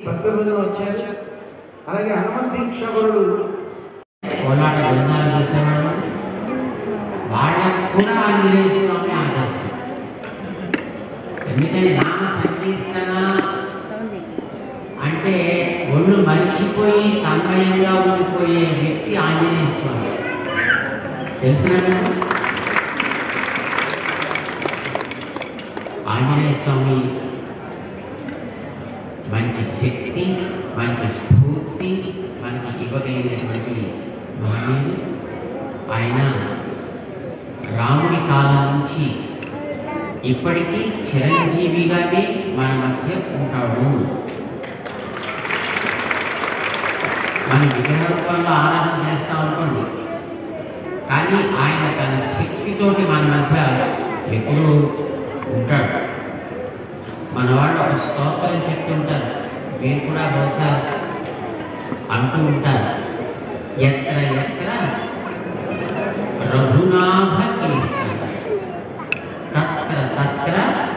భక్తులు వచ్చారు అలాగే హనుమంత దీక్షకులు కోలాట బృందాలు చేసేవాళ్ళు వాళ్ళకు కూడా ఆంజనేయ స్వామి ఆదర్శం ఎందుకని నామ సంకీర్తన అంటే ఒళ్ళు మరిచిపోయి తన్మయంగా ఉండిపోయే వ్యక్తి ఆంజనేయ స్వామి తెలిసిన ఆంజనేయ స్వామి మంచి శక్తి మంచి స్ఫూర్తి మనకి ఇవ్వగలిగినటువంటి మహనీయుడు ఆయన రాముడి కాలం నుంచి ఇప్పటికీ చిరంజీవిగానే మన మధ్య ఉంటాడు మన విగ్రహ రూపంలో ఆరాధన చేస్తాం అనుకోండి కానీ ఆయన తన శక్తితోటి మన మధ్య ఎప్పుడూ ఉంటాడు మన వాళ్ళు ఒక స్తోత్రం చెప్తుంటారు మీరు కూడా బహుశా అంటూ ఉంటారు ఎత్ర ఎత్ర రఘునాథ కీర్తన తత్ర తత్ర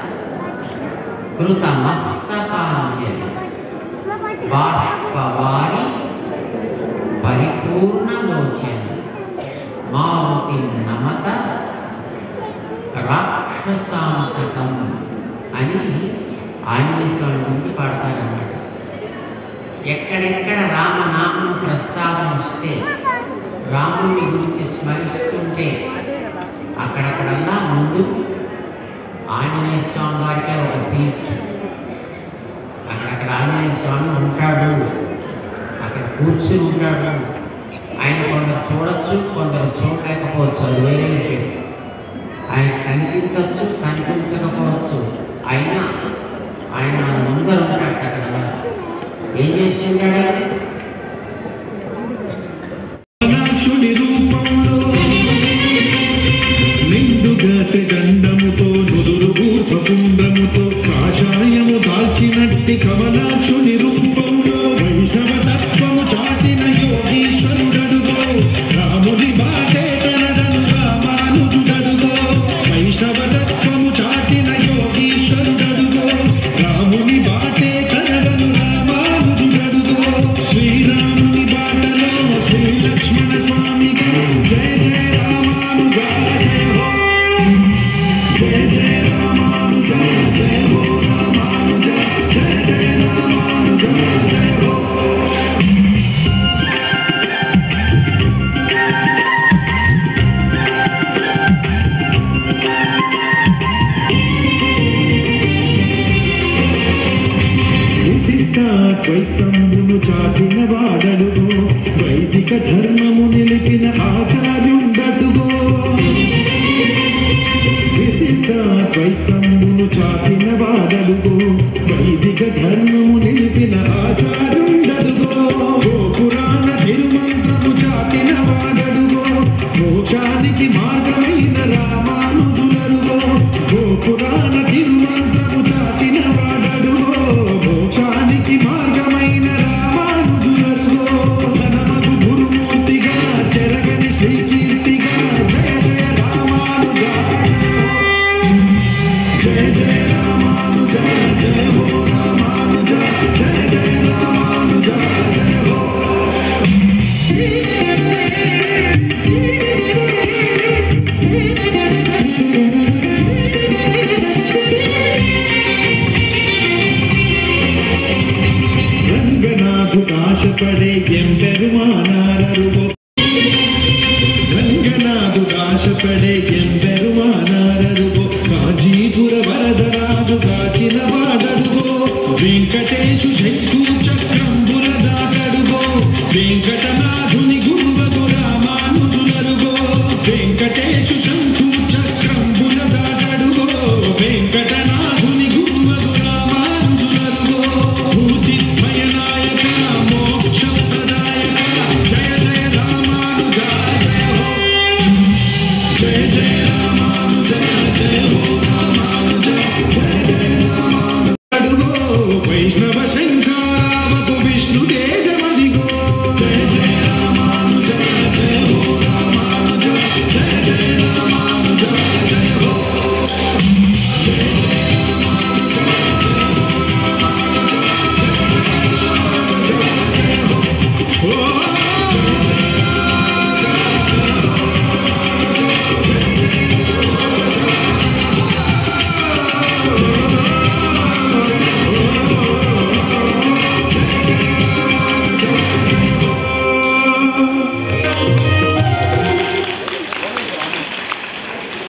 కృతమస్తకాంజలి బాష్పవారి పరిపూర్ణలోచన మారుతి నమత రాక్షసాంతకం అని ఆంజనేయ స్వామి గురించి పాడతారన్నమాట ఎక్కడెక్కడ రామనామం ప్రస్తావన వస్తే రాముని గురించి స్మరిస్తుంటే అక్కడక్కడల్లా ముందు ఆంజనేయ స్వామి వారికే ఒక సీట్ అక్కడక్కడ ఆంజనేయ స్వామి ఉంటాడు అక్కడ కూర్చుని ఉంటాడు ఆయన కొందరు చూడొచ్చు కొందరు చూడలేకపోవచ్చు అది వేరే విషయం ఆయన కనిపించవచ్చు కనిపించకపోవచ్చు అయినా ఆయన మన ముందర ఉన్నట్టు అక్కడ ఏం చేసి ఉంటాడు ఆయన? కమలాక్షుని రూపంలో నిండుగా త్రిదండముతో నుదురు ఊర్ధ్వపుండ్రముతో కాషాయము దాల్చినట్టి కమలాక్షుని రూపంలో వైష్ణవ తత్వము చాటిన యోగీశ్వరుడడుగో రాముని బాటే తనదను రామానుజుడడుగో వైష్ణవ తత్వము చాటిన యోగీశ్వరుడడుగో రాముని బాటే తనదను రామానుజుడడుగో శ్రీరాముని బాటలో శ్రీ లక్ష్మణ స్వామికి జయ జయ రామానుజ జయ హో జయ జయ రామానుజ జయ హో రామానుజ జయ జయ రామానుజ జయ హో విశిష్టాద్వైతంబును చాటిన వాడడుగో వైదిక ధర్మము నిలిపిన ఆచార్యుండడుగో విశిష్టాద్వైతంబును చాటిన వాడడుగో వైదిక ధర్మము నిలిపిన ఆచార్యుండడుగో ఓ పురాణ తిరుమంత్రము చాటిన వాడడుగో మోక్షానికి మార్గమైన రామానుజులరుగో ఓ పురాణ తిరుమంత్రము చాటిన వాడడుగో మోక్షానికి మార్గమైన రామానుజులరుగో ధనమగు గురుమూర్తిగా చెరగని శ్రీకీర్తిగా జయ జయ రామానుజ జయ జయ రామానుజ జయ హో రామానుజ జయ జయ రామానుజ జయ హో ರಂಗನಾಥು ಕಾಶಪಡೆ ಎಂಬೆರುಮಾನಾರರುಗೋ ರಂಗನಾಥು ಕಾಶಪಡೆ ಎಂಬೆರುಮಾನಾರರುಗೋ ಕಾಂಚೀಪುರ ವರದರಾಜು ಕಾಚಿನ ವಾಡರುಗೋ ವೆಂಕಟೇಶು ಶಂಕು